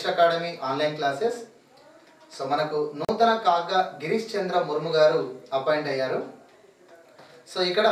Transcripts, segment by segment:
Harish academy online classes so మనకు నూతన కాగా గిరీష్ చంద్ర ముర్ము గారు అపాయింట్ అయ్యారు సో ఇక్కడ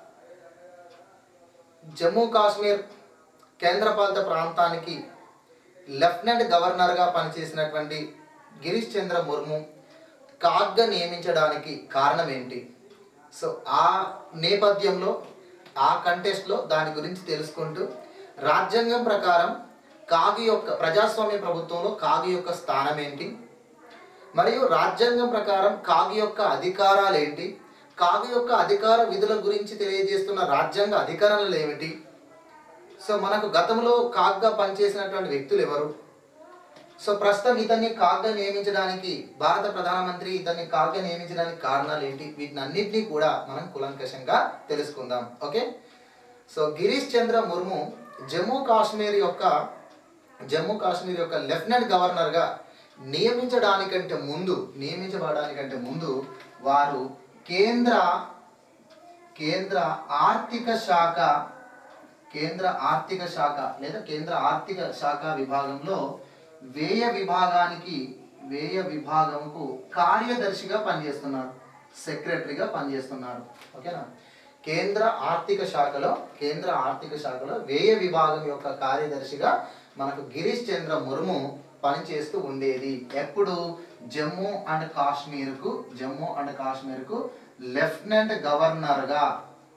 జమ్మూ కాశ్మీర్ కేంద్రపాలిత ప్రాంతానికి లెఫ్టినెంట్ గవర్నర్గా పనిచేసినటువంటి గిరీష్ చంద్ర ముర్ము కాగ్గా నియమించడానికి కారణం ఏంటి సో ఆ నేపథ్యంలో ఆ కంటెస్ట్లో దాని గురించి తెలుసుకుంటూ రాజ్యాంగం ప్రకారం కాగి యొక్క ప్రజాస్వామ్య ప్రభుత్వంలో కాగి యొక్క స్థానం ఏంటి మరియు రాజ్యాంగం ప్రకారం కాగి యొక్క అధికారాలు ఏంటి కాగి యొక్క అధికార విధుల గురించి తెలియజేస్తున్న రాజ్యాంగ అధికారాలు ఏమిటి సో మనకు గతంలో కాగ్గా పనిచేసినటువంటి వ్యక్తులు ఎవరు సో ప్రస్తుతం ఇతన్ని కాగ్గా నియమించడానికి భారత ప్రధానమంత్రి ఇతన్ని కాగ్గా నియమించడానికి కారణాలు ఏంటి వీటిని అన్నింటినీ కూడా మనం కులంకషంగా తెలుసుకుందాం ఓకే సో గిరీష్ చంద్ర ముర్ము జమ్మూ కాశ్మీర్ యొక్క జమ్మూ కాశ్మీర్ యొక్క లెఫ్టినెంట్ గవర్నర్గా నియమించడానికంటే ముందు నియమించబడడానికంటే ముందు వారు కేంద్ర కేంద్ర ఆర్థిక శాఖ కేంద్ర ఆర్థిక శాఖ లేదా కేంద్ర ఆర్థిక శాఖ విభాగంలో వ్యయ విభాగానికి వ్యయ విభాగంకు కార్యదర్శిగా పనిచేస్తున్నారు సెక్రటరీగా పనిచేస్తున్నారు ఓకేనా కేంద్ర ఆర్థిక శాఖలో కేంద్ర ఆర్థిక శాఖలో వ్యయ విభాగం యొక్క కార్యదర్శిగా మనకు గిరీష్ చంద్ర ముర్ము పనిచేస్తూ ఉండేది ఎప్పుడు జమ్మూ అండ్ కాశ్మీర్కు జమ్మూ అండ్ కాశ్మీర్కు లెఫ్టినెంట్ గవర్నర్గా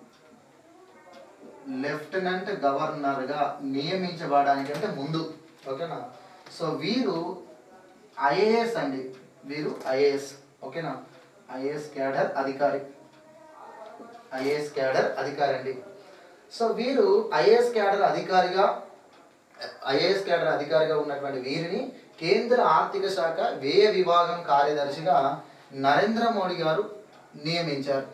లెఫ్టినెంట్ గవర్నర్గా నియమించబడడానికి అంటే ముందు ఓకేనా సో వీరు ఐఏఎస్ అండి వీరు ఐఏఎస్ ఓకేనా ఐఏఎస్ క్యాడర్ అధికారి ఐఏఎస్ క్యాడర్ అధికారి అండి సో వీరు ఐఏఎస్ క్యాడర్ అధికారిగా ఐఏఎస్ క్యాడర్ అధికారిగా ఉన్నటువంటి వీరిని కేంద్ర ఆర్థిక శాఖ వ్యయ విభాగం కార్యదర్శిగా నరేంద్ర మోడీ గారు నియమించారు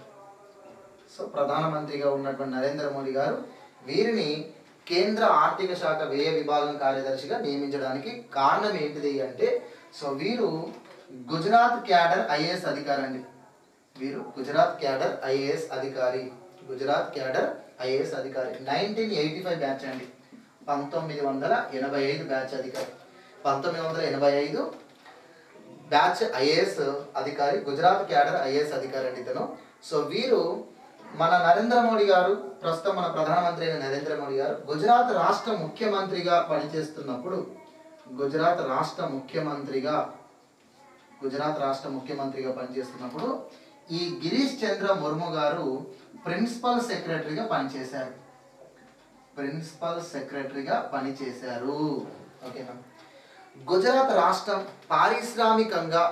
సో ప్రధానమంత్రిగా ఉన్నటువంటి నరేంద్ర మోడీ గారు వీరిని కేంద్ర ఆర్థిక శాఖ వ్యయ విభాగం కార్యదర్శిగా నియమించడానికి కారణం ఏంటిది అంటే సో వీరు గుజరాత్ క్యాడర్ ఐఏఎస్ అధికారి అండి వీరు గుజరాత్ క్యాడర్ ఐఏఎస్ అధికారి గుజరాత్ క్యాడర్ ఐఏఎస్ అధికారి నైన్టీన్ ఎయిటీ ఫైవ్ బ్యాచ్ అండి పంతొమ్మిది వందల ఎనభై ఐదు బ్యాచ్ అధికారి పంతొమ్మిది వందల ఎనభై ఐదు బ్యాచ్ ఐఏఎస్ అధికారి గుజరాత్ క్యాడర్ ఐఏఎస్ అధికారి అండి ఇతను సో వీరు మన నరేంద్ర మోడీ గారు ప్రస్తుతం మన ప్రధానమంత్రి అయిన నరేంద్ర మోడీ గారు గుజరాత్ రాష్ట్ర ముఖ్యమంత్రిగా పనిచేస్తున్నప్పుడు గుజరాత్ రాష్ట్ర ముఖ్యమంత్రిగా గుజరాత్ రాష్ట్ర ముఖ్యమంత్రిగా పనిచేస్తున్నప్పుడు ఈ గిరీష్ చంద్ర ముర్ము గారు ప్రిన్సిపల్ సెక్రటరీగా పనిచేశారు ప్రిన్సిపల్ సెక్రటరీగా పనిచేశారు ఓకేనా గుజరాత్ రాష్ట్రం పారిశ్రామికంగా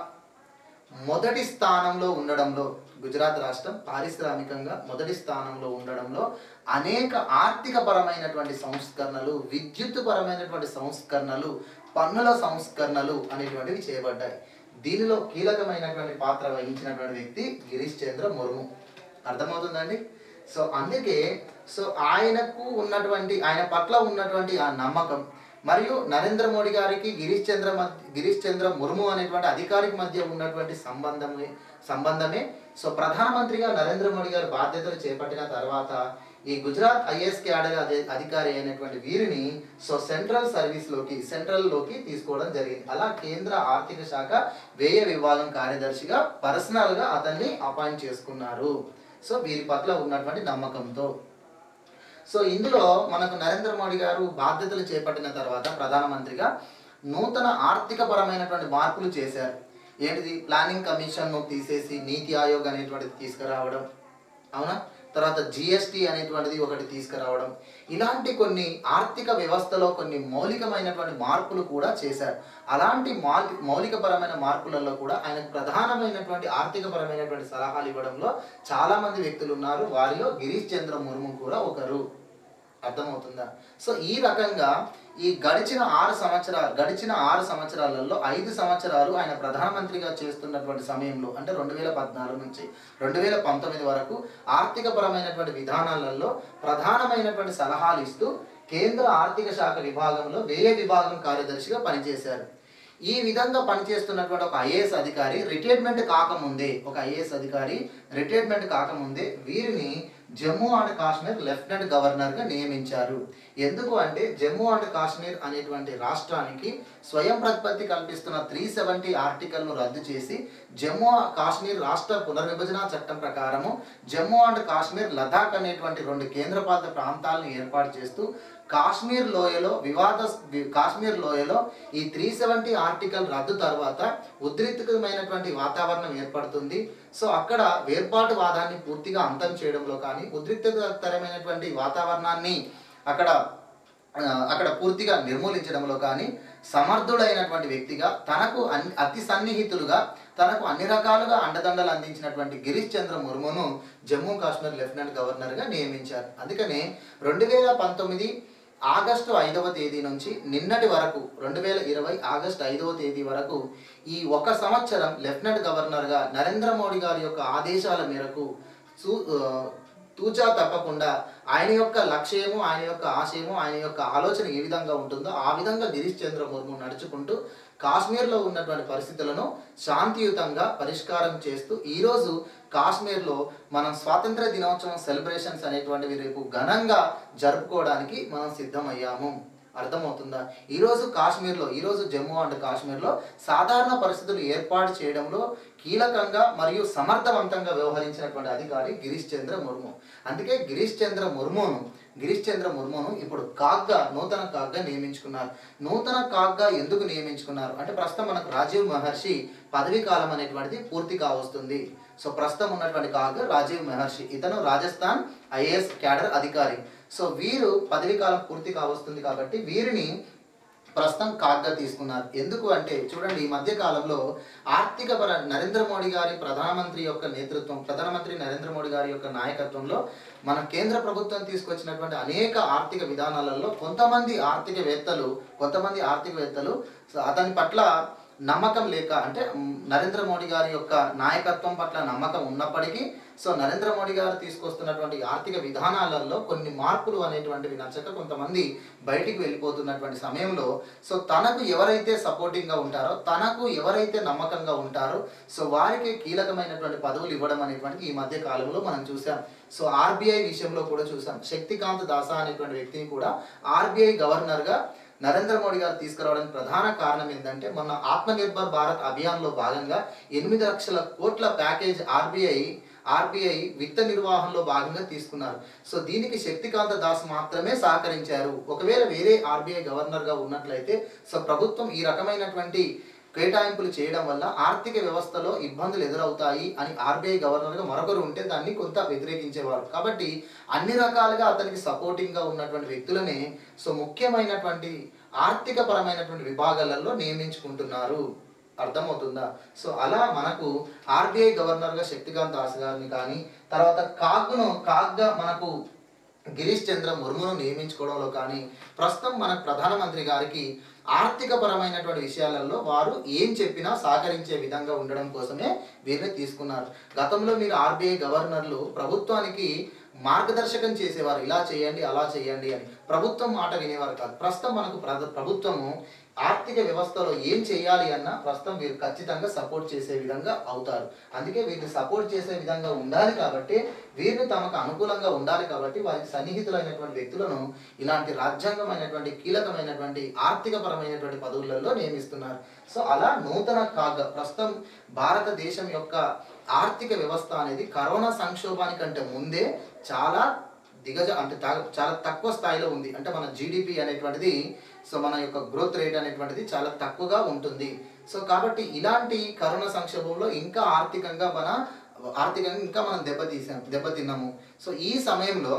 మొదటి స్థానంలో ఉండడంలో గుజరాత్ రాష్ట్రం పారిశ్రామికంగా మొదటి స్థానంలో ఉండడంలో అనేక ఆర్థిక పరమైనటువంటి సంస్కరణలు విద్యుత్ పరమైనటువంటి సంస్కరణలు పన్నుల సంస్కరణలు అనేటువంటివి చేయబడ్డాయి దీనిలో కీలకమైనటువంటి పాత్ర వహించినటువంటి వ్యక్తి గిరీష్ చంద్ర ముర్ము అర్థమవుతుందండి సో అందుకే సో ఆయనకు ఉన్నటువంటి ఆయన పట్ల ఉన్నటువంటి ఆ నమ్మకం మరియు నరేంద్ర మోడీ గారికి గిరీష్ చంద్ర మధ్య గిరీష్ చంద్ర ముర్ము అనేటువంటి అధికారికి మధ్య ఉన్నటువంటి సంబంధమే సంబంధమే సో ప్రధానమంత్రిగా నరేంద్ర మోడీ గారు బాధ్యతలు చేపట్టిన తర్వాత ఈ గుజరాత్ ఐఏఎస్ క్యాడర్ అధి- అధికారి అయినటువంటి వీరిని సో సెంట్రల్ సర్వీస్లోకి సెంట్రల్లోకి తీసుకోవడం జరిగింది అలా కేంద్ర ఆర్థిక శాఖ వ్యయ విభాగం కార్యదర్శిగా పర్సనల్గా అతన్ని అపాయింట్ చేసుకున్నారు సో వీరి పట్ల ఉన్నటువంటి నమ్మకంతో సో ఇందులో మనకు నరేంద్ర మోడీ గారు బాధ్యతలు చేపట్టిన తర్వాత ప్రధానమంత్రిగా నూతన ఆర్థిక పరమైనటువంటి మార్పులు చేశారు ఏంటిది ప్లానింగ్ కమిషన్ను తీసేసి నీతి ఆయోగ్ అనేటువంటిది తీసుకురావడం అవునా తర్వాత జిఎస్టి అనేటువంటిది ఒకటి తీసుకురావడం ఇలాంటి కొన్ని ఆర్థిక వ్యవస్థలో కొన్ని మౌలికమైనటువంటి మార్పులు కూడా చేశారు అలాంటి మౌలి మౌలికపరమైన మార్పులలో కూడా ఆయనకు ప్రధానమైనటువంటి ఆర్థికపరమైనటువంటి సలహాలు ఇవ్వడంలో చాలా మంది వ్యక్తులు ఉన్నారు వారిలో గిరీష్ చంద్ర ముర్ము కూడా ఒకరు అర్థమవుతుందా సో ఈ రకంగా ఈ గడిచిన ఆరు సంవత్సరాలు గడిచిన ఆరు సంవత్సరాలలో ఐదు సంవత్సరాలు ఆయన ప్రధానమంత్రిగా చేస్తున్నటువంటి సమయంలో అంటే రెండు వేల పద్నాలుగు నుంచి రెండు వేల పంతొమ్మిది వరకు ఆర్థిక పరమైనటువంటి విధానాలలో ప్రధానమైనటువంటి సలహాలు ఇస్తూ కేంద్ర ఆర్థిక శాఖ విభాగంలో వ్యయ విభాగం కార్యదర్శిగా పనిచేశారు ఈ విధంగా పనిచేస్తున్నటువంటి ఒక ఐఏఎస్ అధికారి రిటైర్మెంట్ కాకముందే ఒక ఐఏఎస్ అధికారి రిటైర్మెంట్ కాకముందే వీరిని జమ్మూ అండ్ కాశ్మీర్ లెఫ్టినెంట్ గవర్నర్గా నియమించారు ఎందుకు అంటే జమ్మూ అండ్ కాశ్మీర్ అనేటువంటి రాష్ట్రానికి స్వయం ప్రతిపత్తి కల్పిస్తున్న త్రీ సెవెంటీ ఆర్టికల్ను రద్దు చేసి జమ్మూ కాశ్మీర్ రాష్ట్ర పునర్విభజన చట్టం ప్రకారము జమ్మూ అండ్ కాశ్మీర్ లదాఖ్ అనేటువంటి రెండు కేంద్రపాలిత ప్రాంతాలను ఏర్పాటు చేస్తూ కాశ్మీర్ లోయలో వివాద వి- కాశ్మీర్ లోయలో ఈ త్రీ సెవెంటీ ఆర్టికల్ రద్దు తర్వాత ఉద్రిక్తమైనటువంటి వాతావరణం ఏర్పడుతుంది సో అక్కడ వేర్పాటు వాదాన్ని పూర్తిగా అంతం చేయడంలో కానీ ఉద్రిక్తకరమైనటువంటి వాతావరణాన్ని అక్కడ ఆ, అక్కడ పూర్తిగా నిర్మూలించడంలో కానీ సమర్థుడైనటువంటి వ్యక్తిగా తనకు అన్- అతి సన్నిహితులుగా తనకు అన్ని రకాలుగా అండదండలు అందించినటువంటి గిరీష్ చంద్ర ముర్మును జమ్మూ కాశ్మీర్ లెఫ్టినెంట్ గవర్నర్గా నియమించారు అందుకనే రెండు వేల పంతొమ్మిది ఆగస్టు ఐదవ తేదీ నుంచి నిన్నటి వరకు రెండు వేల ఇరవై ఆగస్టు ఐదవ తేదీ వరకు ఈ ఒక సంవత్సరం లెఫ్టినెంట్ గవర్నర్గా నరేంద్ర మోడీ గారి యొక్క ఆదేశాల మేరకు సూ ఆ, తూచా తప్పకుండా ఆయన యొక్క లక్ష్యము ఆయన యొక్క ఆశయము ఆయన యొక్క ఆలోచన ఏ విధంగా ఉంటుందో ఆ విధంగా గిరీష్ చంద్ర ముర్ము నడుచుకుంటూ కాశ్మీర్లో ఉన్నటువంటి పరిస్థితులను శాంతియుతంగా పరిష్కారం చేస్తూ ఈరోజు కాశ్మీర్లో మనం స్వాతంత్ర దినోత్సవం సెలబ్రేషన్స్ అనేటువంటివి రేపు ఘనంగా జరుపుకోవడానికి మనం సిద్ధమయ్యాము అర్థమవుతుందా ఈరోజు కాశ్మీర్లో ఈరోజు జమ్మూ అండ్ కాశ్మీర్లో సాధారణ పరిస్థితులు ఏర్పాటు చేయడంలో కీలకంగా మరియు సమర్థవంతంగా వ్యవహరించినటువంటి అధికారి గిరీష్ చంద్ర ముర్ము అందుకే గిరీష్ చంద్ర ముర్మును గిరీష్ చంద్ర ముర్మును ఇప్పుడు కాగ్గా నూతన కాగ్గా నియమించుకున్నారు నూతన కాగ్గా ఎందుకు నియమించుకున్నారు అంటే ప్రస్తుతం మనకు రాజీవ్ మహర్షి పదవీ కాలం అనేటువంటిది పూర్తి కావస్తుంది సో ప్రస్తుతం ఉన్నటువంటి కాగ్ రాజీవ్ మహర్షి ఇతను రాజస్థాన్ ఐఏఎస్ క్యాడర్ అధికారి సో వీరు పదవీ కాలం పూర్తి కావస్తుంది కాబట్టి వీరిని ప్రస్తుతం కాగ్గా తీసుకున్నారు ఎందుకు అంటే చూడండి ఈ మధ్య కాలంలో ఆర్థిక పర నరేంద్ర మోడీ గారి ప్రధానమంత్రి యొక్క నేతృత్వం ప్రధానమంత్రి నరేంద్ర మోడీ గారి యొక్క నాయకత్వంలో మన కేంద్ర ప్రభుత్వం తీసుకొచ్చినటువంటి అనేక ఆర్థిక విధానాలలో కొంతమంది ఆర్థికవేత్తలు కొంతమంది ఆర్థికవేత్తలు సో అతని పట్ల నమ్మకం లేక అంటే మ్, నరేంద్ర మోడీ గారి యొక్క నాయకత్వం పట్ల నమ్మకం ఉన్నప్పటికీ సో నరేంద్ర మోడీ గారు తీసుకొస్తున్నటువంటి ఆర్థిక విధానాలలో కొన్ని మార్పులు అనేటువంటివి నచ్చక కొంతమంది బయటికి వెళ్ళిపోతున్నటువంటి సమయంలో సో తనకు ఎవరైతే సపోర్టింగ్గా ఉంటారో తనకు ఎవరైతే నమ్మకంగా ఉంటారో సో వారికి కీలకమైనటువంటి పదవులు ఇవ్వడం అనేటువంటిది ఈ మధ్య కాలంలో మనం చూసాం సో ఆర్బీఐ విషయంలో కూడా చూసాం శక్తికాంత్ దాసా అనేటువంటి వ్యక్తిని కూడా ఆర్బీఐ గవర్నర్గా నరేంద్ర మోడీ గారు తీసుకురావడానికి ప్రధాన కారణం ఏంటంటే మొన్న ఆత్మనిర్భర్ భారత్ అభియాన్లో భాగంగా ఎనిమిది లక్షల కోట్ల ప్యాకేజ్ ఆర్బీఐ ఆర్బీఐ విత్త నిర్వహణలో భాగంగా తీసుకున్నారు సో దీనికి శక్తికాంత దాస్ మాత్రమే సహకరించారు ఒకవేళ వేరే ఆర్బీఐ గవర్నర్గా ఉన్నట్లయితే సో ప్రభుత్వం ఈ రకమైనటువంటి కేటాయింపులు చేయడం వల్ల ఆర్థిక వ్యవస్థలో ఇబ్బందులు ఎదురవుతాయి అని ఆర్బీఐ గవర్నర్గా మరొకరు ఉంటే దాన్ని కొంత వ్యతిరేకించేవారు కాబట్టి అన్ని రకాలుగా అతనికి సపోర్టింగ్గా ఉన్నటువంటి వ్యక్తులనే సో ముఖ్యమైనటువంటి ఆర్థిక పరమైనటువంటి విభాగాలలో నియమించుకుంటున్నారు అర్థమవుతుందా సో అలా మనకు ఆర్బీఐ గవర్నర్గా శక్తికాంత్ దాస్ గారిని కానీ తర్వాత కాగ్ను కాగ్గా మనకు గిరీష్ చంద్ర ముర్మును నియమించుకోవడంలో కానీ ప్రస్తుతం మన ప్రధానమంత్రి గారికి ఆర్థిక పరమైనటువంటి విషయాలలో వారు ఏం చెప్పినా సహకరించే విధంగా ఉండడం కోసమే వీరిని తీసుకున్నారు గతంలో మీరు ఆర్బీఐ గవర్నర్లు ప్రభుత్వానికి మార్గదర్శకం చేసేవారు ఇలా చేయండి అలా చేయండి అని ప్రభుత్వం మాట వినేవారు కాదు ప్రస్తుతం మనకు ప్ర- ప్రభుత్వము ఆర్థిక వ్యవస్థలో ఏం చేయాలి అన్నా ప్రస్తుతం వీరు ఖచ్చితంగా సపోర్ట్ చేసే విధంగా అవుతారు అందుకే వీరిని సపోర్ట్ చేసే విధంగా ఉండాలి కాబట్టి వీరిని తమకు అనుకూలంగా ఉండాలి కాబట్టి వారికి సన్నిహితులైనటువంటి వ్యక్తులను ఇలాంటి రాజ్యాంగమైనటువంటి కీలకమైనటువంటి ఆర్థిక పరమైనటువంటి పదవులలో నియమిస్తున్నారు సో అలా నూతన కాగా ప్రస్తుతం భారతదేశం యొక్క ఆర్థిక వ్యవస్థ అనేది కరోనా సంక్షోభానికంటే ముందే చాలా దిగజ అంటే తా- చాలా తక్కువ స్థాయిలో ఉంది అంటే మన జీడిపి అనేటువంటిది సో మన యొక్క గ్రోత్ రేట్ అనేటువంటిది చాలా తక్కువగా ఉంటుంది సో కాబట్టి ఇలాంటి కరోనా సంక్షోభంలో ఇంకా ఆర్థికంగా మన ఆర్థికంగా ఇంకా మనం దెబ్బతీసాం దెబ్బతిన్నాము సో ఈ సమయంలో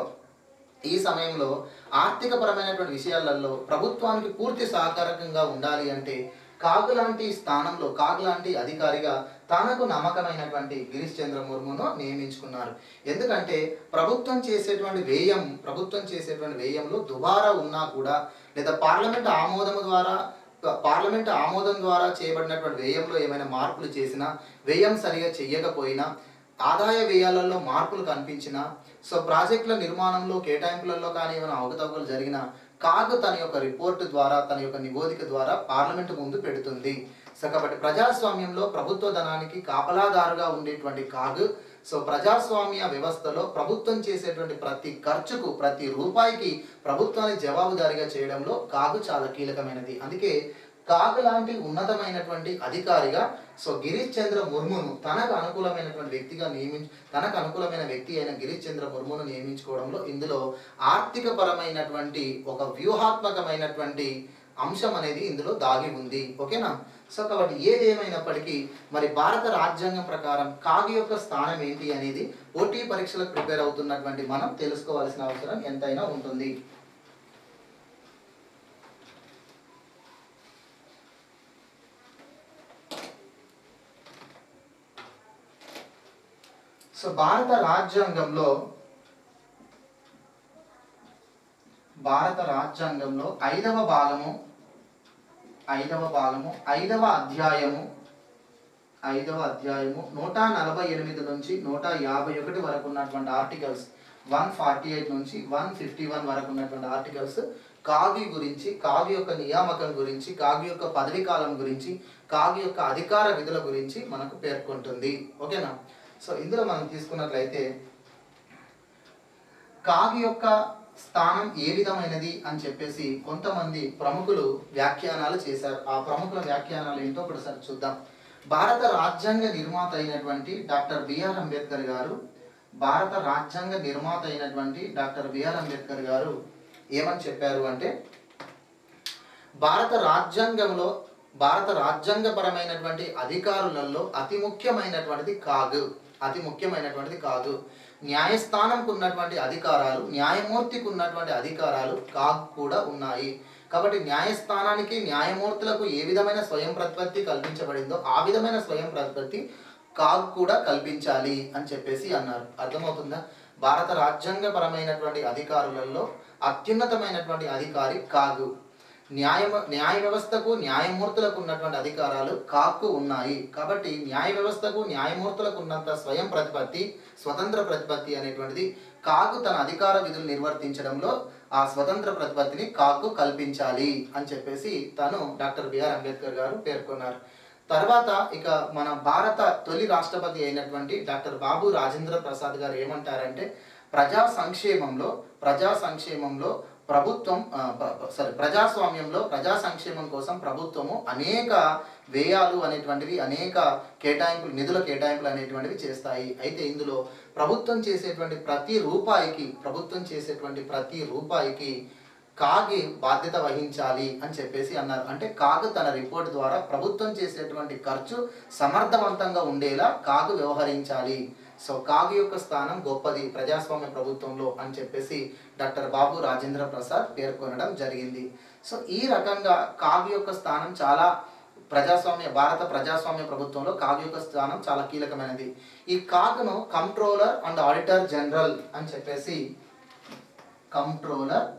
ఈ సమయంలో ఆర్థిక పరమైనటువంటి విషయాలలో ప్రభుత్వానికి పూర్తి సహకారకంగా ఉండాలి అంటే కాగు లాంటి స్థానంలో కాగు లాంటి అధికారిగా తనకు నమ్మకమైనటువంటి గిరీష్ చంద్ర ముర్మును నియమించుకున్నారు ఎందుకంటే ప్రభుత్వం చేసేటువంటి వ్యయం ప్రభుత్వం చేసేటువంటి వ్యయంలో దుబారా ఉన్నా కూడా లేదా పార్లమెంట్ ఆమోదం ద్వారా పార్లమెంట్ ఆమోదం ద్వారా చేయబడినటువంటి వ్యయంలో ఏమైనా మార్పులు చేసినా వ్యయం సరిగా చెయ్యకపోయినా ఆదాయ వ్యయాలలో మార్పులు కనిపించినా సో ప్రాజెక్టుల నిర్మాణంలో కేటాయింపులలో కానీ ఏమైనా అవకతవకలు జరిగినా కాగ్ తన యొక్క రిపోర్టు ద్వారా తన యొక్క నివేదిక ద్వారా పార్లమెంటు ముందు పెడుతుంది సో కాబట్టి ప్రజాస్వామ్యంలో ప్రభుత్వ ధనానికి కాపలాదారుగా ఉండేటువంటి కాగ్ సో ప్రజాస్వామ్య వ్యవస్థలో ప్రభుత్వం చేసేటువంటి ప్రతి ఖర్చుకు ప్రతి రూపాయికి ప్రభుత్వాన్ని జవాబుదారీగా చేయడంలో కాగు చాలా కీలకమైనది అందుకే కాగ్ లాంటి ఉన్నతమైనటువంటి అధికారిగా సో గిరీష్ చంద్ర ముర్మును తనకు అనుకూలమైనటువంటి వ్యక్తిగా నియమించ తనకు అనుకూలమైన వ్యక్తి అయిన గిరీష్ చంద్ర ముర్మును నియమించుకోవడంలో ఇందులో ఆర్థిక పరమైనటువంటి ఒక వ్యూహాత్మకమైనటువంటి అంశం అనేది ఇందులో దాగి ఉంది ఓకేనా సో కాబట్టి ఏది ఏమైనప్పటికీ మరి భారత రాజ్యాంగం ప్రకారం కాగి యొక్క స్థానం ఏంటి అనేది ఓటీ పరీక్షలకు ప్రిపేర్ అవుతున్నటువంటి మనం తెలుసుకోవాల్సిన అవసరం ఎంతైనా ఉంటుంది సో భారత రాజ్యాంగంలో భారత రాజ్యాంగంలో ఐదవ భాగము ఐదవ భాగము ఐదవ అధ్యాయము ఐదవ అధ్యాయము నూట నలభై ఎనిమిది నుంచి నూట యాభై ఒకటి వరకు ఉన్నటువంటి ఆర్టికల్స్ వన్ ఫార్టీ ఎయిట్ నుంచి వన్ ఫిఫ్టీ వన్ వరకు ఉన్నటువంటి ఆర్టికల్స్ కాగి గురించి కాగి యొక్క నియామకం గురించి కాగి యొక్క పదవి కాలం గురించి కాగి యొక్క అధికార విధుల గురించి మనకు పేర్కొంటుంది ఓకేనా సో ఇందులో మనం తీసుకున్నట్లయితే కాగి యొక్క స్థానం ఏ విధమైనది అని చెప్పేసి కొంతమంది ప్రముఖులు వ్యాఖ్యానాలు చేశారు ఆ ప్రముఖుల వ్యాఖ్యానాలు ఏంటో ఒకసారి చూద్దాం భారత రాజ్యాంగ నిర్మాత అయినటువంటి డాక్టర్ బిఆర్ అంబేద్కర్ గారు భారత రాజ్యాంగ నిర్మాత అయినటువంటి డాక్టర్ బిఆర్ అంబేద్కర్ గారు ఏమని చెప్పారు అంటే భారత రాజ్యాంగంలో భారత రాజ్యాంగపరమైనటువంటి అధికారులలో అతి ముఖ్యమైనటువంటిది కాగు అతి ముఖ్యమైనటువంటిది కాదు న్యాయస్థానంకు ఉన్నటువంటి అధికారాలు న్యాయమూర్తికి ఉన్నటువంటి అధికారాలు కాగ్ కూడా ఉన్నాయి కాబట్టి న్యాయస్థానానికి న్యాయమూర్తులకు ఏ విధమైన స్వయం ప్రతిపత్తి కల్పించబడిందో ఆ విధమైన స్వయం ప్రతిపత్తి కాగ్ కూడా కల్పించాలి అని చెప్పేసి అన్నారు అర్థమవుతుందా భారత రాజ్యాంగపరమైనటువంటి అధికారులలో అత్యున్నతమైనటువంటి అధికారి కాగు న్యాయ న్యాయ వ్యవస్థకు న్యాయమూర్తులకు ఉన్నటువంటి అధికారాలు కాకు ఉన్నాయి కాబట్టి న్యాయ వ్యవస్థకు న్యాయమూర్తులకు ఉన్నంత స్వయం ప్రతిపత్తి స్వతంత్ర ప్రతిపత్తి అనేటువంటిది కాకు తన అధికార విధులు నిర్వర్తించడంలో ఆ స్వతంత్ర ప్రతిపత్తిని కాకు కల్పించాలి అని చెప్పేసి తను డాక్టర్ బిఆర్ అంబేద్కర్ గారు పేర్కొన్నారు తర్వాత ఇక మన భారత తొలి రాష్ట్రపతి అయినటువంటి డాక్టర్ బాబు రాజేంద్ర ప్రసాద్ గారు ఏమంటారంటే ప్రజా సంక్షేమంలో ప్రజా సంక్షేమంలో ప్రభుత్వం సారీ ప్రజాస్వామ్యంలో ప్రజా సంక్షేమం కోసం ప్రభుత్వము అనేక వ్యయాలు అనేటువంటివి అనేక కేటాయింపులు నిధుల కేటాయింపులు అనేటువంటివి చేస్తాయి అయితే ఇందులో ప్రభుత్వం చేసేటువంటి ప్రతి రూపాయికి ప్రభుత్వం చేసేటువంటి ప్రతి రూపాయికి కాగి బాధ్యత వహించాలి అని చెప్పేసి అన్నారు అంటే కాగు తన రిపోర్ట్ ద్వారా ప్రభుత్వం చేసేటువంటి ఖర్చు సమర్థవంతంగా ఉండేలా కాగు వ్యవహరించాలి సో కాగు యొక్క స్థానం గొప్పది ప్రజాస్వామ్య ప్రభుత్వంలో అని చెప్పేసి డాక్టర్ బాబు రాజేంద్ర ప్రసాద్ పేర్కొనడం జరిగింది సో ఈ రకంగా కాగు యొక్క స్థానం చాలా ప్రజాస్వామ్య భారత ప్రజాస్వామ్య ప్రభుత్వంలో కాగ్ యొక్క స్థానం చాలా కీలకమైనది ఈ కాగ్ను కంట్రోలర్ అండ్ ఆడిటర్ జనరల్ అని చెప్పేసి కంట్రోలర్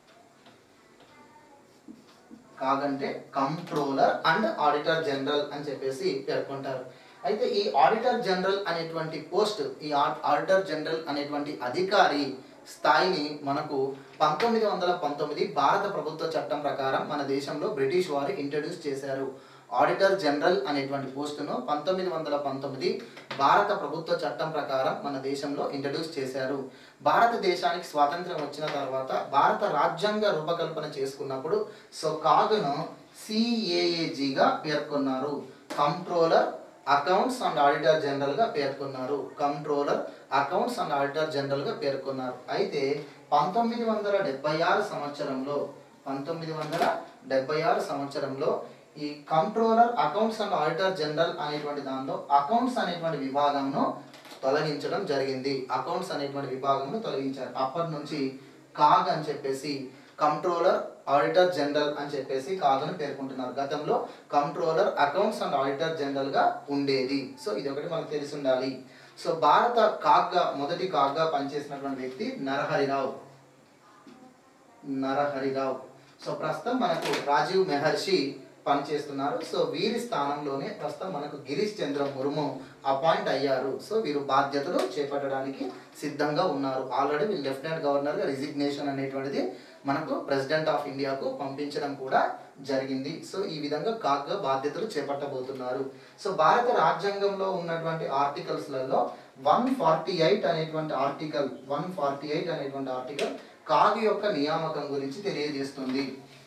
కాగంటే కంట్రోలర్ అండ్ ఆడిటర్ జనరల్ అని చెప్పేసి పేర్కొంటారు అయితే ఈ ఆడిటర్ జనరల్ అనేటువంటి పోస్ట్ ఈ ఆడిటర్ జనరల్ అనేటువంటి అధికారి స్థాయిని మనకు పంతొమ్మిది వందల పంతొమ్మిది భారత ప్రభుత్వ చట్టం ప్రకారం మన దేశంలో బ్రిటిష్ వారు ఇంట్రడ్యూస్ చేశారు ఆడిటర్ జనరల్ అనేటువంటి పోస్టును పంతొమ్మిది వందల పంతొమ్మిది భారత ప్రభుత్వ చట్టం ప్రకారం మన దేశంలో ఇంట్రడ్యూస్ చేశారు భారతదేశానికి స్వాతంత్రం వచ్చిన తర్వాత భారత రాజ్యాంగ రూపకల్పన చేసుకున్నప్పుడు సో కాగును సిఏఏజిగా పేర్కొన్నారు controller accounts and auditor general గా పేర్కొన్నారు controller accounts and auditor general గా పేర్కొన్నారు అయితే పంతొమ్మిది వందల డెబ్బై ఆరు సంవత్సరంలో పంతొమ్మిది వందల డెబ్బై ఆరు సంవత్సరంలో ఈ controller accounts and auditor general అనేటువంటి దానిలో అకౌంట్స్ అనేటువంటి విభాగంను తొలగించడం జరిగింది అకౌంట్స్ అనేటువంటి విభాగంను తొలగించారు అప్పటి నుంచి కాగ్ అని చెప్పేసి కంట్రోలర్ ఆడిటర్ జనరల్ అని చెప్పేసి కాగను పేర్కొంటున్నారు గతంలో controller accounts and auditor general గా ఉండేది సో ఇది ఒకటి మనకు తెలిసి ఉండాలి సో భారత కాగ్గా మొదటి కాగ్గా పనిచేసినటువంటి వ్యక్తి నరహరిరావు నరహరిరావు సో ప్రస్తుతం మనకు రాజీవ్ మెహర్షి పనిచేస్తున్నారు సో వీరి స్థానంలోనే ప్రస్తుతం మనకు గిరీష్ చంద్ర ముర్ము అపాయింట్ అయ్యారు సో వీరు బాధ్యతలు చేపట్టడానికి సిద్ధంగా ఉన్నారు ఆల్రెడీ వీళ్ళు లెఫ్టినెంట్ గవర్నర్గా రిజిగ్నేషన్ అనేటువంటిది మనకు ప్రెసిడెంట్ ఆఫ్ ఇండియాకు పంపించడం కూడా జరిగింది సో ఈ విధంగా కాగ్గా బాధ్యతలు చేపట్టబోతున్నారు సో భారత రాజ్యాంగంలో ఉన్నటువంటి ఆర్టికల్స్లలో వన్ ఫార్టీ ఎయిట్ అనేటువంటి ఆర్టికల్ వన్ ఫార్టీ ఎయిట్ అనేటువంటి ఆర్టికల్ కాగు యొక్క నియామకం గురించి తెలియజేస్తుంది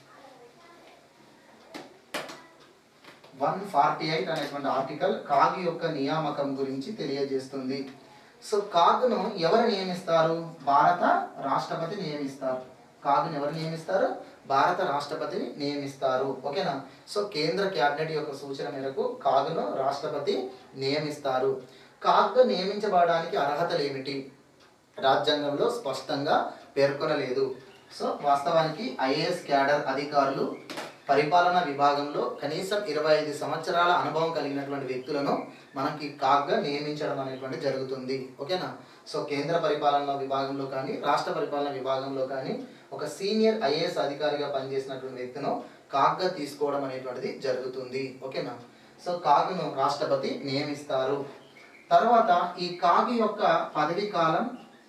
వన్ ఫార్టీ ఎయిట్ అనేటువంటి ఆర్టికల్ కాగు యొక్క నియామకం గురించి తెలియజేస్తుంది సో కాగును ఎవరు నియమిస్తారు భారత రాష్ట్రపతి నియమిస్తారు కాగును ఎవరు నియమిస్తారు భారత రాష్ట్రపతిని నియమిస్తారు ఓకేనా సో కేంద్ర క్యాబినెట్ యొక్క సూచన మేరకు కాగును రాష్ట్రపతి నియమిస్తారు కాగ్గా నియమించబడడానికి అర్హతలు ఏమిటి రాజ్యాంగంలో స్పష్టంగా పేర్కొనలేదు సో వాస్తవానికి ఐఏఎస్ క్యాడర్ అధికారులు పరిపాలనా విభాగంలో కనీసం ఇరవై ఐదు సంవత్సరాల అనుభవం కలిగినటువంటి వ్యక్తులను మనకి కాగ్గా నియమించడం అనేటువంటి జరుగుతుంది ఓకేనా సో కేంద్ర పరిపాలనా విభాగంలో కానీ రాష్ట్ర పరిపాలనా విభాగంలో కానీ ఒక సీనియర్ ఐఏఎస్ అధికారిగా పనిచేసినటువంటి వ్యక్తిను కాగ్గా తీసుకోవడం అనేటువంటిది జరుగుతుంది ఓకేనా సో కాగును రాష్ట్రపతి నియమిస్తారు తర్వాత ఈ కాగు యొక్క పదవి కాలం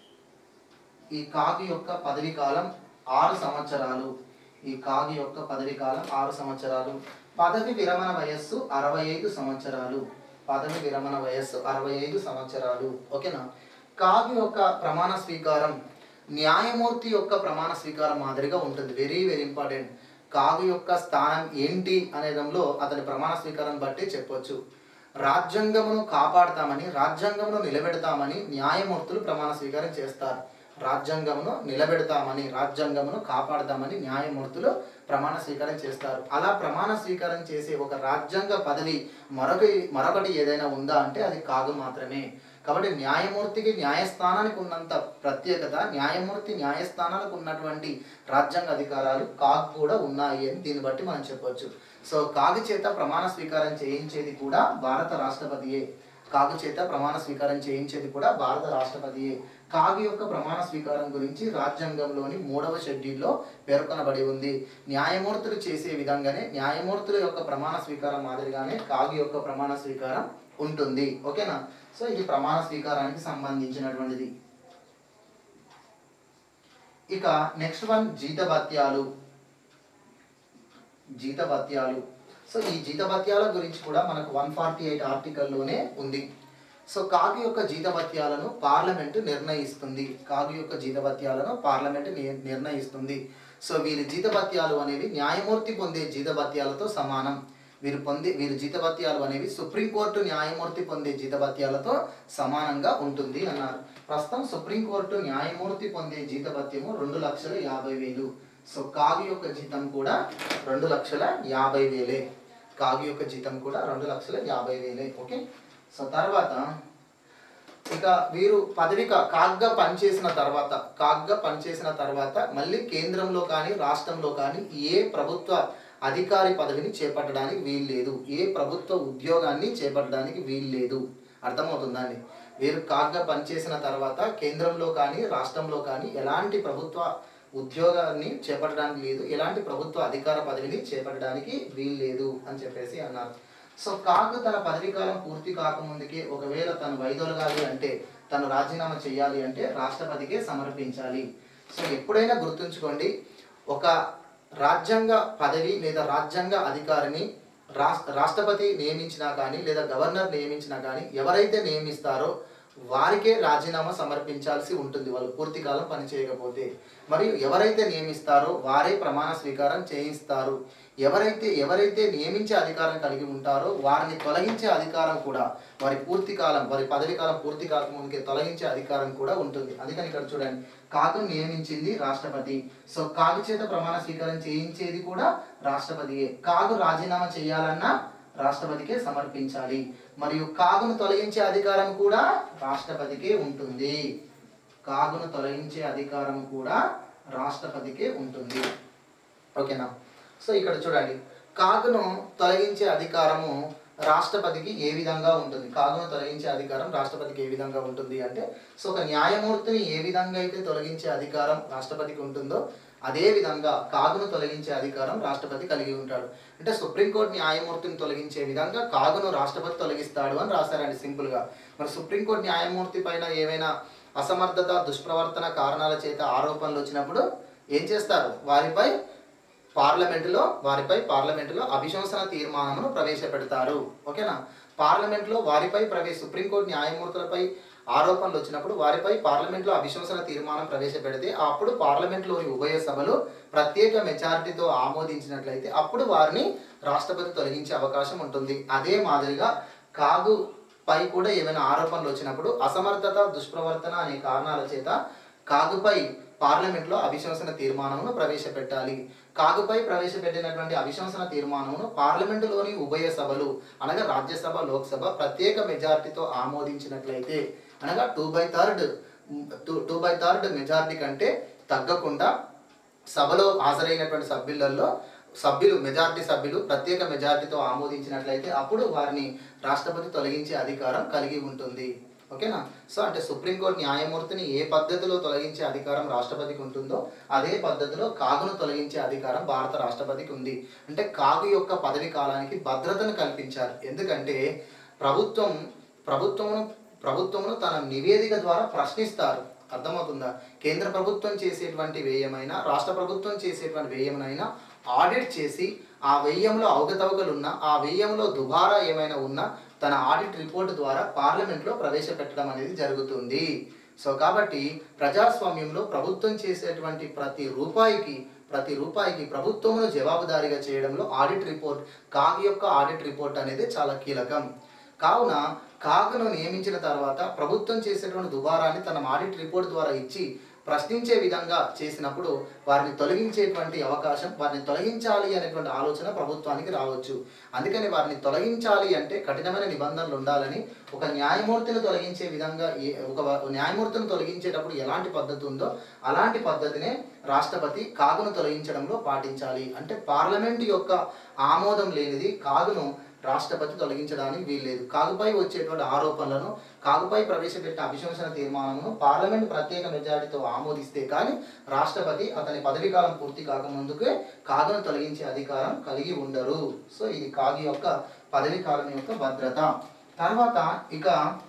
ఈ కాగు యొక్క పదవి కాలం ఆరు సంవత్సరాలు ఈ కాగు యొక్క పదవి కాలం ఆరు సంవత్సరాలు పదవి విరమణ వయస్సు అరవై ఐదు సంవత్సరాలు పదవి విరమణ వయస్సు అరవై ఐదు సంవత్సరాలు ఓకేనా కాగు యొక్క ప్రమాణ స్వీకారం న్యాయమూర్తి యొక్క ప్రమాణ స్వీకారం మాదిరిగా ఉంటుంది వెరీ వెరీ ఇంపార్టెంట్ కాగు యొక్క స్థానం ఏంటి అనే దానిలో అతని ప్రమాణ స్వీకారం బట్టి చెప్పొచ్చు రాజ్యాంగమును కాపాడతామని రాజ్యాంగమును నిలబెడతామని న్యాయమూర్తులు ప్రమాణ స్వీకారం చేస్తారు రాజ్యాంగమును నిలబెడతామని రాజ్యాంగమును కాపాడతామని న్యాయమూర్తులు ప్రమాణ స్వీకారం చేస్తారు అలా ప్రమాణ స్వీకారం చేసే ఒక రాజ్యాంగ పదవి మరొక మరొకటి ఏదైనా ఉందా అంటే అది కాదు మాత్రమే కాబట్టి న్యాయమూర్తికి న్యాయస్థానానికి ఉన్నంత ప్రత్యేకత న్యాయమూర్తి న్యాయస్థానానికి ఉన్నటువంటి రాజ్యాంగ అధికారాలు కాగ్ కూడా ఉన్నాయి అని దీన్ని బట్టి మనం చెప్పొచ్చు సో కాగు చేత ప్రమాణ స్వీకారం చేయించేది కూడా భారత రాష్ట్రపతియే కాగు చేత ప్రమాణ స్వీకారం చేయించేది కూడా భారత రాష్ట్రపతియే కాగు యొక్క ప్రమాణ స్వీకారం గురించి రాజ్యాంగంలోని మూడవ షెడ్యూల్లో పేర్కొనబడి ఉంది న్యాయమూర్తులు చేసే విధంగానే న్యాయమూర్తుల యొక్క ప్రమాణ స్వీకారం మాదిరిగానే కాగు యొక్క ప్రమాణ స్వీకారం ఉంటుంది ఓకేనా సో ఇది ప్రమాణ స్వీకారానికి సంబంధించినటువంటిది ఇక నెక్స్ట్ వన్ జీతభత్యాలు జీతభత్యాలు సో ఈ జీతభత్యాల గురించి కూడా మనకు వన్ ఫార్టీ ఎయిట్ ఆర్టికల్లోనే ఉంది సో కాగు యొక్క జీతభత్యాలను పార్లమెంటు నిర్ణయిస్తుంది కాగు యొక్క జీతభత్యాలను పార్లమెంటు ని- నిర్ణయిస్తుంది సో వీరి జీతభత్యాలు అనేవి న్యాయమూర్తి పొందే జీతభత్యాలతో సమానం వీరు పొందే వీరి జీతభత్యాలు అనేవి సుప్రీంకోర్టు న్యాయమూర్తి పొందే జీతభత్యాలతో సమానంగా ఉంటుంది అన్నారు ప్రస్తుతం సుప్రీంకోర్టు న్యాయమూర్తి పొందే జీతభత్యము రెండు లక్షల యాభై వేలు సో కాగు యొక్క జీతం కూడా రెండు లక్షల యాభై వేలే కాగు యొక్క జీతం కూడా రెండు లక్షల యాభై వేలే ఓకే సో తర్వాత ఇక వీరు పదవి కా- కాగ్గా పనిచేసిన తర్వాత కాగ్గా పనిచేసిన తర్వాత మళ్ళీ కేంద్రంలో కానీ రాష్ట్రంలో కానీ ఏ ప్రభుత్వ అధికారి పదవిని చేపట్టడానికి వీలు లేదు ఏ ప్రభుత్వ ఉద్యోగాన్ని చేపట్టడానికి వీలు లేదు అర్థమవుతుందండి వీరు కాగ్గా పనిచేసిన తర్వాత కేంద్రంలో కానీ రాష్ట్రంలో కానీ ఎలాంటి ప్రభుత్వ ఉద్యోగాన్ని చేపట్టడానికి లేదు ఎలాంటి ప్రభుత్వ అధికార పదవిని చేపట్టడానికి వీలు లేదు అని చెప్పేసి అన్నారు సో కాగ్ తన పదవీ కాలం పూర్తి కాకముందుకే ఒకవేళ తను వైదొలగాలి అంటే తను రాజీనామా చేయాలి అంటే రాష్ట్రపతికే సమర్పించాలి సో ఎప్పుడైనా గుర్తుంచుకోండి ఒక రాజ్యాంగ పదవి లేదా రాజ్యాంగ అధికారిని రాష్ట్ర రాష్ట్రపతి నియమించినా కానీ లేదా గవర్నర్ నియమించినా కానీ ఎవరైతే నియమిస్తారో వారికే రాజీనామా సమర్పించాల్సి ఉంటుంది వాళ్ళు పూర్తి కాలం పనిచేయకపోతే మరియు ఎవరైతే నియమిస్తారో వారే ప్రమాణ స్వీకారం చేయిస్తారు ఎవరైతే ఎవరైతే నియమించే అధికారం కలిగి ఉంటారో వారిని తొలగించే అధికారం కూడా వారి పూర్తి కాలం వారి పదవి కాలం పూర్తి కాకముందుకే తొలగించే అధికారం కూడా ఉంటుంది అందుకని ఇక్కడ చూడండి కాగు నియమించింది రాష్ట్రపతి సో కాగు చేత ప్రమాణ స్వీకారం చేయించేది కూడా రాష్ట్రపతియే కాగు రాజీనామా చేయాలన్నా రాష్ట్రపతికే సమర్పించాలి మరియు కాగును తొలగించే అధికారం కూడా రాష్ట్రపతికే ఉంటుంది కాగును తొలగించే అధికారం కూడా రాష్ట్రపతికే ఉంటుంది ఓకేనా సో ఇక్కడ చూడండి కాగును తొలగించే అధికారము రాష్ట్రపతికి ఏ విధంగా ఉంటుంది కాగును తొలగించే అధికారం రాష్ట్రపతికి ఏ విధంగా ఉంటుంది అంటే సో ఒక న్యాయమూర్తిని ఏ విధంగా అయితే తొలగించే అధికారం రాష్ట్రపతికి ఉంటుందో అదే విధంగా కాగును తొలగించే అధికారం రాష్ట్రపతి కలిగి ఉంటాడు అంటే సుప్రీంకోర్టు న్యాయమూర్తిని తొలగించే విధంగా కాగును రాష్ట్రపతి తొలగిస్తాడు అని రాశారండి సింపుల్గా మరి సుప్రీంకోర్టు న్యాయమూర్తి పైన ఏమైనా అసమర్థత దుష్ప్రవర్తన కారణాల చేత ఆరోపణలు వచ్చినప్పుడు ఏం చేస్తారు వారిపై పార్లమెంటులో వారిపై పార్లమెంటులో అభిశంసన తీర్మానమును ప్రవేశపెడతారు ఓకేనా పార్లమెంట్లో వారిపై ప్రవేశ సుప్రీంకోర్టు న్యాయమూర్తులపై ఆరోపణలు వచ్చినప్పుడు వారిపై పార్లమెంట్లో అవిశ్వాసన తీర్మానం ప్రవేశపెడితే అప్పుడు పార్లమెంట్లోని ఉభయ సభలు ప్రత్యేక మెజారిటీతో ఆమోదించినట్లయితే అప్పుడు వారిని రాష్ట్రపతి తొలగించే అవకాశం ఉంటుంది అదే మాదిరిగా కాగు పై కూడా ఏమైనా ఆరోపణలు వచ్చినప్పుడు అసమర్థత దుష్ప్రవర్తన అనే కారణాల చేత కాగుపై పార్లమెంట్లో అవిశ్వాసన తీర్మానమును ప్రవేశపెట్టాలి కాగుపై ప్రవేశపెట్టినటువంటి అవిశ్వాసన తీర్మానమును పార్లమెంటులోని ఉభయ సభలు అనగా రాజ్యసభ లోక్సభ ప్రత్యేక మెజారిటీతో ఆమోదించినట్లయితే అనగా two by third two two by third majority కంటే తగ్గకుండా సభలో హాజరైనటువంటి సభ్యులలో సభ్యులు మెజారిటీ సభ్యులు ప్రత్యేక మెజారిటీతో ఆమోదించినట్లయితే అప్పుడు వారిని రాష్ట్రపతి తొలగించే అధికారం కలిగి ఉంటుంది ఓకేనా సో అంటే సుప్రీంకోర్టు న్యాయమూర్తిని ఏ పద్ధతిలో తొలగించే అధికారం రాష్ట్రపతికి ఉంటుందో అదే పద్ధతిలో కాగును తొలగించే అధికారం భారత రాష్ట్రపతికి ఉంది అంటే కాగు యొక్క పదవి కాలానికి భద్రతను కల్పించారు ఎందుకంటే ప్రభుత్వం ప్రభుత్వమును ప్రభుత్వమును తన నివేదిక ద్వారా ప్రశ్నిస్తారు అర్థమవుతుందా కేంద్ర ప్రభుత్వం చేసేటువంటి వ్యయమైనా రాష్ట్ర ప్రభుత్వం చేసేటువంటి వ్యయమైనా ఆడిట్ చేసి ఆ వ్యయంలో అవకతవకలు ఉన్నా ఆ వ్యయంలో దుబారా ఏమైనా ఉన్నా తన ఆడిట్ రిపోర్ట్ ద్వారా పార్లమెంట్లో ప్రవేశపెట్టడం అనేది జరుగుతుంది సో కాబట్టి ప్రజాస్వామ్యంలో ప్రభుత్వం చేసేటువంటి ప్రతి రూపాయికి ప్రతి రూపాయికి ప్రభుత్వమును జవాబుదారీగా చేయడంలో ఆడిట్ రిపోర్ట్ కాగ్ యొక్క ఆడిట్ రిపోర్ట్ అనేది చాలా కీలకం కావున కాగును నియమించిన తర్వాత ప్రభుత్వం చేసేటువంటి దుబారాన్ని తన ఆడిట్ రిపోర్ట్ ద్వారా ఇచ్చి ప్రశ్నించే విధంగా చేసినప్పుడు వారిని తొలగించేటువంటి అవకాశం వారిని తొలగించాలి అనేటువంటి ఆలోచన ప్రభుత్వానికి రావచ్చు అందుకని వారిని తొలగించాలి అంటే కఠినమైన నిబంధనలు ఉండాలని ఒక న్యాయమూర్తిని తొలగించే విధంగా ఏ- ఒక న్యాయమూర్తిని తొలగించేటప్పుడు ఎలాంటి పద్ధతి ఉందో అలాంటి పద్ధతినే రాష్ట్రపతి కాగును తొలగించడంలో పాటించాలి అంటే పార్లమెంట్ యొక్క ఆమోదం లేనిది కాగును రాష్ట్రపతి తొలగించడానికి వీల్లేదు కాగుపై వచ్చేటువంటి ఆరోపణలను కాగుపై ప్రవేశపెట్టిన అభిశంసన తీర్మానమును పార్లమెంట్ ప్రత్యేక మెజారిటీతో ఆమోదిస్తే కానీ రాష్ట్రపతి అతని పదవి కాలం పూర్తి కాకముందుకే కాగును తొలగించే అధికారం కలిగి ఉండరు సో ఇది కాగు యొక్క పదవి కాలం యొక్క భద్రత తర్వాత ఇక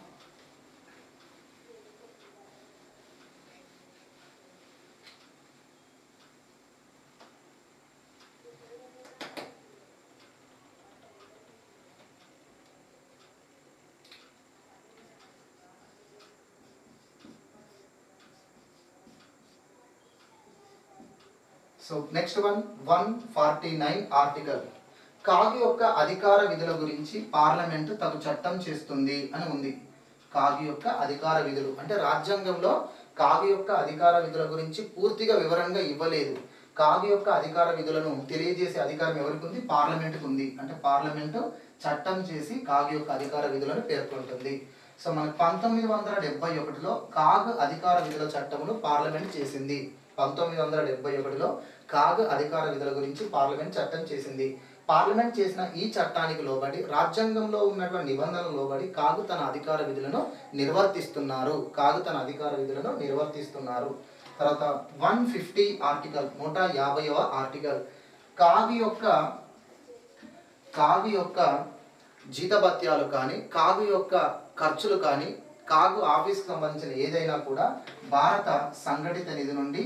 so next one one forty nine article CAG యొక్క అధికార విధుల గురించి పార్లమెంటు తగు చట్టం చేస్తుంది అని ఉంది కాగు యొక్క అధికార విధులు అంటే రాజ్యాంగంలో కాగు యొక్క అధికార విధుల గురించి పూర్తిగా వివరంగా ఇవ్వలేదు కాగు యొక్క అధికార విధులను తెలియజేసే అధికారం ఎవరికి ఉంది పార్లమెంటుకు ఉంది అంటే పార్లమెంటు చట్టం చేసి కాగు యొక్క అధికార విధులను పేర్కొంటుంది సో మనకి పంతొమ్మిది వందల డెబ్బై ఒకటిలో కాగ్ అధికార విధుల చట్టమును పార్లమెంట్ చేసింది పంతొమ్మిది వందల డెబ్బై ఒకటిలో కాగ్ అధికార విధుల గురించి పార్లమెంట్ చట్టం చేసింది పార్లమెంట్ చేసిన ఈ చట్టానికి లోబడి రాజ్యాంగంలో ఉన్నటువంటి నిబంధనలు లోబడి కాగు తన అధికార విధులను నిర్వర్తిస్తున్నారు కాగు తన అధికార విధులను నిర్వర్తిస్తున్నారు తర్వాత వన్ ఫిఫ్టీ ఆర్టికల్ నూట యాభైవ ఆర్టికల్ కాగు యొక్క కాగు యొక్క జీతభత్యాలు కానీ కాగు యొక్క ఖర్చులు కానీ కాగు ఆఫీస్కి సంబంధించిన ఏదైనా కూడా భారత సంఘటిత నిధి నుండి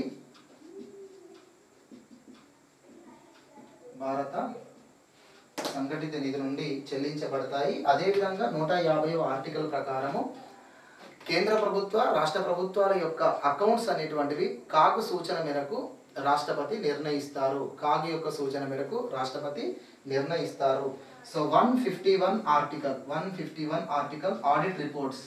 భారత సంఘటిత నిధి నుండి చెల్లించబడతాయి అదేవిధంగా నూట యాభై ఆర్టికల్ ప్రకారము కేంద్ర ప్రభుత్వ రాష్ట్ర ప్రభుత్వాల యొక్క అకౌంట్స్ అనేటువంటివి కాగు సూచన మేరకు రాష్ట్రపతి నిర్ణయిస్తారు కాగు యొక్క సూచన మేరకు రాష్ట్రపతి నిర్ణయిస్తారు so one fifty one article one fifty one article audit reports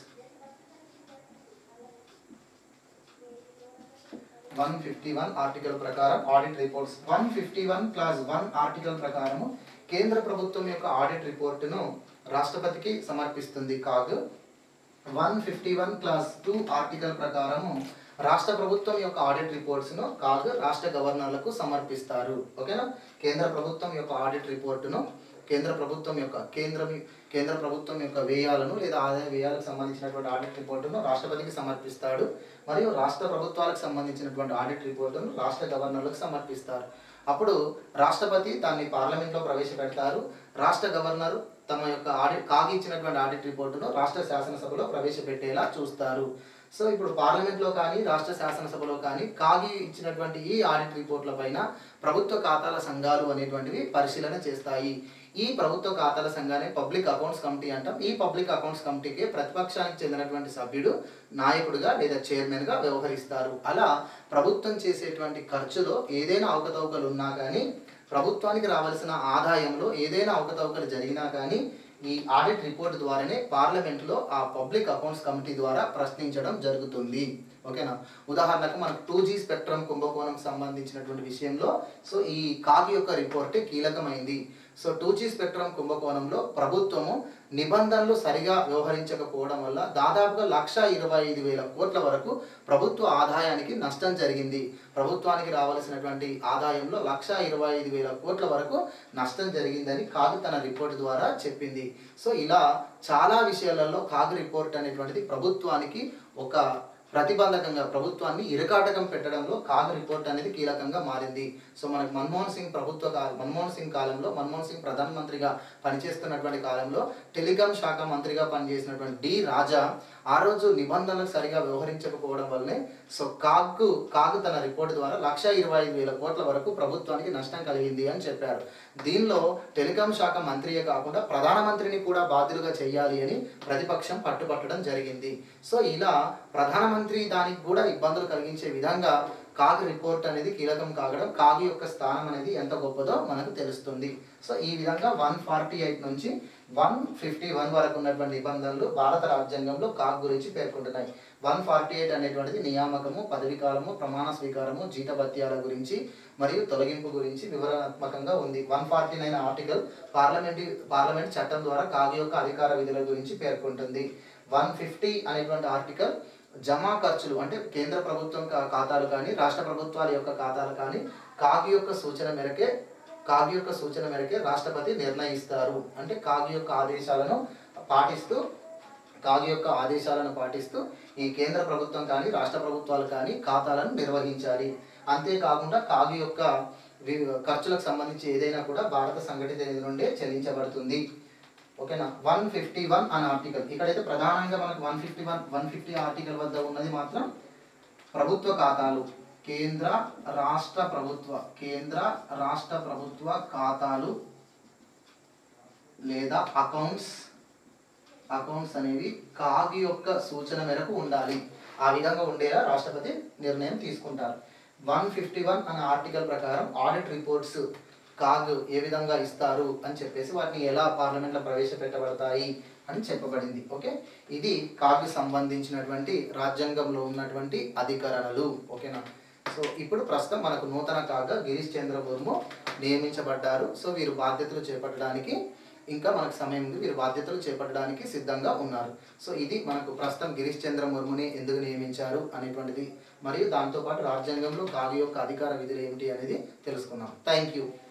one fifty one article ప్రకారం audit reports one fifty one clause one article ప్రకారము కేంద్ర ప్రభుత్వం యొక్క ఆడిట్ రిపోర్టును రాష్ట్రపతికి సమర్పిస్తుంది CAG one fifty one clause two article ప్రకారము రాష్ట్ర ప్రభుత్వం యొక్క ఆడిట్ రిపోర్ట్స్ను కాగ్ రాష్ట్ర గవర్నర్లకు సమర్పిస్తారు ఓకేనా కేంద్ర ప్రభుత్వం యొక్క ఆడిట్ రిపోర్టును కేంద్ర ప్రభుత్వం యొక్క కేంద్ర కేంద్ర ప్రభుత్వం యొక్క వ్యయాలను లేదా ఆదాయ వ్యయాలకు సంబంధించినటువంటి ఆడిట్ రిపోర్టును రాష్ట్రపతికి సమర్పిస్తాడు మరియు రాష్ట్ర ప్రభుత్వాలకు సంబంధించినటువంటి ఆడిట్ రిపోర్టును రాష్ట్ర గవర్నర్లకు సమర్పిస్తారు అప్పుడు రాష్ట్రపతి దాన్ని పార్లమెంట్లో ప్రవేశపెడతారు రాష్ట్ర గవర్నర్ తమ యొక్క ఆడిట్ కాగి ఇచ్చినటువంటి ఆడిట్ రిపోర్టును రాష్ట్ర శాసనసభలో ప్రవేశపెట్టేలా చూస్తారు సో ఇప్పుడు పార్లమెంట్లో కానీ రాష్ట్ర శాసనసభలో కానీ కాగి ఇచ్చినటువంటి ఈ ఆడిట్ రిపోర్ట్ల పైన ప్రభుత్వ ఖాతాల సంఘాలు అనేటువంటివి పరిశీలన చేస్తాయి ఈ ప్రభుత్వ ఖాతాల సంఘాన్ని పబ్లిక్ అకౌంట్స్ కమిటీ అంటాం ఈ పబ్లిక్ అకౌంట్స్ కమిటీకి ప్రతిపక్షానికి చెందినటువంటి సభ్యుడు నాయకుడిగా లేదా చైర్మన్గా వ్యవహరిస్తారు అలా ప్రభుత్వం చేసేటువంటి ఖర్చులో ఏదైనా అవకతవకలు ఉన్నా కానీ ప్రభుత్వానికి రావాల్సిన ఆదాయంలో ఏదైనా అవకతవకలు జరిగినా కానీ ఈ ఆడిట్ రిపోర్ట్ ద్వారానే పార్లమెంట్లో ఆ పబ్లిక్ అకౌంట్స్ కమిటీ ద్వారా ప్రశ్నించడం జరుగుతుంది ఓకేనా ఉదాహరణకు మనకు టూ జీ స్పెక్ట్రమ్ కుంభకోణం సంబంధించినటువంటి విషయంలో సో ఈ కాగ్ యొక్క రిపోర్ట్ కీలకమైంది సో టూ జీ స్పెక్ట్రమ్ కుంభకోణంలో ప్రభుత్వము నిబంధనలు సరిగా వ్యవహరించకపోవడం వల్ల దాదాపుగా లక్ష ఇరవై ఐదు వేల కోట్ల వరకు ప్రభుత్వ ఆదాయానికి నష్టం జరిగింది ప్రభుత్వానికి రావాల్సినటువంటి ఆదాయంలో లక్ష ఇరవై ఐదు వేల కోట్ల వరకు నష్టం జరిగిందని కాగు తన రిపోర్ట్ ద్వారా చెప్పింది సో ఇలా చాలా విషయాలలో కాగు రిపోర్ట్ అనేటువంటిది ప్రభుత్వానికి ఒక ప్రతిబంధకంగా ప్రభుత్వాన్ని ఇరకాటకం పెట్టడంలో కాగ్ రిపోర్ట్ అనేది కీలకంగా మారింది సో మనకు మన్మోహన్ సింగ్ ప్రభుత్వ కా మన్మోహన్ సింగ్ కాలంలో మన్మోహన్ సింగ్ ప్రధానమంత్రిగా పనిచేస్తున్నటువంటి కాలంలో టెలికాం శాఖ మంత్రిగా పనిచేసినటువంటి డి రాజా ఆ రోజు నిబంధనలకు సరిగా వ్యవహరించకపోవడం వల్లనే సో కాగ్ కాగ్ తన రిపోర్ట్ ద్వారా లక్ష ఇరవై ఐదు వేల కోట్ల వరకు ప్రభుత్వానికి నష్టం కలిగింది అని చెప్పారు దీనిలో టెలికాం శాఖ మంత్రియే కాకుండా ప్రధానమంత్రిని కూడా బాధ్యులుగా చేయాలి అని ప్రతిపక్షం పట్టుబట్టడం జరిగింది సో ఇలా ప్రధానమంత్రి దానికి కూడా ఇబ్బందులు కలిగించే విధంగా కాగ్ రిపోర్ట్ అనేది కీలకం కాగడం కాగ్ యొక్క స్థానం అనేది ఎంత గొప్పదో మనకు తెలుస్తుంది సో ఈ విధంగా వన్ ఫార్టీ ఎయిట్ నుంచి వన్ ఫిఫ్టీ వన్ వరకు ఉన్నటువంటి నిబంధనలు భారత రాజ్యాంగంలో కాగ్ గురించి పేర్కొంటున్నాయి వన్ ఫార్టీ ఎయిట్ అనేటువంటిది నియామకము పదవీకాలము ప్రమాణ స్వీకారము జీతభత్యాల గురించి మరియు తొలగింపు గురించి వివరణాత్మకంగా ఉంది one forty nine article parliament parliament చట్టం ద్వారా కాగ్ యొక్క అధికార విధుల గురించి పేర్కొంటుంది వన్ ఫిఫ్టీ అనేటువంటి ఆర్టికల్ జమా ఖర్చులు అంటే కేంద్ర ప్రభుత్వం కా- ఖాతాలు కానీ రాష్ట్ర ప్రభుత్వాల యొక్క ఖాతాలు కానీ కాగ్ యొక్క సూచన మేరకే కాగ్ యొక్క సూచన మేరకే రాష్ట్రపతి నిర్ణయిస్తారు అంటే కాగ్ యొక్క ఆదేశాలను పాటిస్తూ కాగ్ యొక్క ఆదేశాలను పాటిస్తూ ఈ కేంద్ర ప్రభుత్వం కానీ రాష్ట్ర ప్రభుత్వాలు కానీ ఖాతాలను నిర్వహించాలి అంతేకాకుండా కాగ్ యొక్క వి- ఖర్చులకు సంబంధించి ఏదైనా కూడా భారత సంఘటిత నిధి నుండే చెల్లించబడుతుంది ఓకేనా వన్ ఫిఫ్టీ వన్ అనే ఆర్టికల్ ఇక్కడైతే ప్రధానంగా మనకు one fifty one one fifty article వద్ద ఉన్నది మాత్రం ప్రభుత్వ ఖాతాలు కేంద్ర రాష్ట్ర ప్రభుత్వ కేంద్ర రాష్ట్ర ప్రభుత్వ ఖాతాలు లేదా అకౌంట్స్ అకౌంట్స్ అనేవి కాగ్ యొక్క సూచన మేరకు ఉండాలి ఆ విధంగా ఉండేలా రాష్ట్రపతి నిర్ణయం తీసుకుంటారు వన్ ఫిఫ్టీ వన్ అనే ఆర్టికల్ ప్రకారం ఆడిట్ రిపోర్ట్స్ కాగ్ ఏ విధంగా ఇస్తారు అని చెప్పేసి వాటిని ఎలా పార్లమెంట్లో ప్రవేశపెట్టబడతాయి అని చెప్పబడింది ఓకే ఇది కాగ్ సంబంధించినటువంటి రాజ్యాంగంలో ఉన్నటువంటి అధికరణలు ఓకేనా సో ఇప్పుడు ప్రస్తుతం మనకు నూతన కాగా గిరీష్ చంద్ర ముర్ము నియమించబడ్డారు సో వీరు బాధ్యతలు చేపట్టడానికి ఇంకా మనకు సమయం ఉంది వీరు బాధ్యతలు చేపట్టడానికి సిద్ధంగా ఉన్నారు సో ఇది మనకు ప్రస్తుతం గిరీష్ చంద్ర ముర్ముని ఎందుకు నియమించారు అనేటువంటిది మరియు దాంతోపాటు రాజ్యాంగంలో కాగి యొక్క అధికార విధులు ఏమిటి అనేది తెలుసుకున్నాం థ్యాంక్ యూ